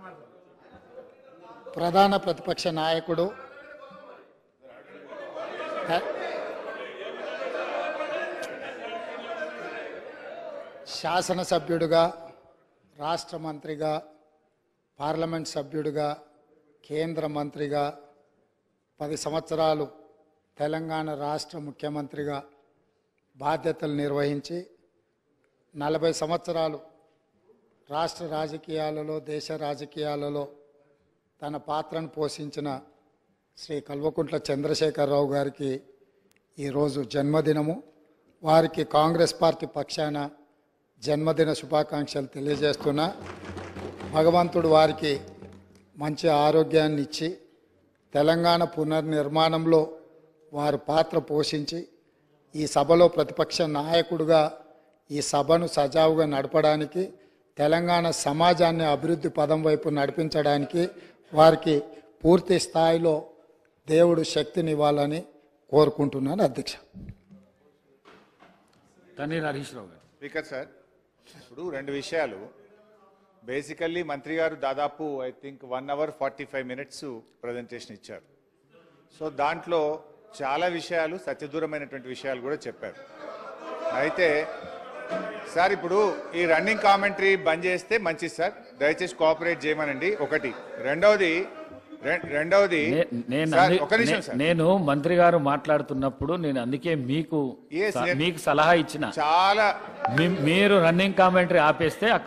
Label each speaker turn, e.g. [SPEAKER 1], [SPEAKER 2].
[SPEAKER 1] ప్రధాన ప్రతిపక్ష నాయకుడు తె- శాసనసభ్యుడిగా రాష్ట్ర మంత్రిగా పార్లమెంట్ సభ్యుడిగా కేంద్ర మంత్రిగా పది సంవత్సరాలు తెలంగాణ రాష్ట్ర ముఖ్యమంత్రిగా బాధ్యతలు నిర్వహించి నలభై సంవత్సరాలు రాష్ట్ర రాజకీయాలలో దేశ రాజకీయాలలో తన పాత్రను పోషించిన శ్రీ కల్వకుంట్ల చంద్రశేఖరరావు గారికి ఈరోజు జన్మదినము వారికి కాంగ్రెస్ పార్టీ పక్షాన జన్మదిన శుభాకాంక్షలు తెలియజేస్తున్నా భగవంతుడు వారికి మంచి ఆరోగ్యాన్ని ఇచ్చి తెలంగాణ పునర్నిర్మాణంలో వారు పాత్ర పోషించి ఈ సభలో ప్రతిపక్ష నాయకుడుగా ఈ సభను సజావుగా నడపడానికి తెలంగాణ సమాజాన్ని అభివృద్ధి పదం వైపు నడిపించడానికి వారికి పూర్తి స్థాయిలో దేవుడు శక్తినివ్వాలని కోరుకుంటున్నాను అధ్యక్ష
[SPEAKER 2] తన్నీర్ హరీష్ రావు గారు
[SPEAKER 3] స్పీకర్ సార్ ఇప్పుడు రెండు విషయాలు బేసికల్లీ మంత్రి గారు దాదాపు I think one hour forty five minutes presentation ఇచ్చారు సో దాంట్లో చాలా విషయాలు సత్యదూరమైనటువంటి విషయాలు కూడా చెప్పారు అయితే సార్ ఇప్పుడు ఈ రన్నింగ్ కామెంటరీ బంద్ చేస్తే మంచిది సార్ దయచేసి కోఆపరేట్ చేయమనండి ఒకటి రెండవది రె- రెండవది
[SPEAKER 2] నే- నేను
[SPEAKER 3] సార్,
[SPEAKER 2] అంది-
[SPEAKER 3] ఒక నిమిషం
[SPEAKER 2] నే-
[SPEAKER 3] సార్
[SPEAKER 2] నేను మంత్రి గారు మాట్లాడుతున్నప్పుడు నేను అందుకే మీకు
[SPEAKER 3] Yes,
[SPEAKER 2] స-
[SPEAKER 3] నేను-
[SPEAKER 2] మీకు సలహా ఇచ్చిన
[SPEAKER 3] చాలా
[SPEAKER 2] మీ- మీరు రన్నింగ్ కామెంటరీ ఆపేస్తే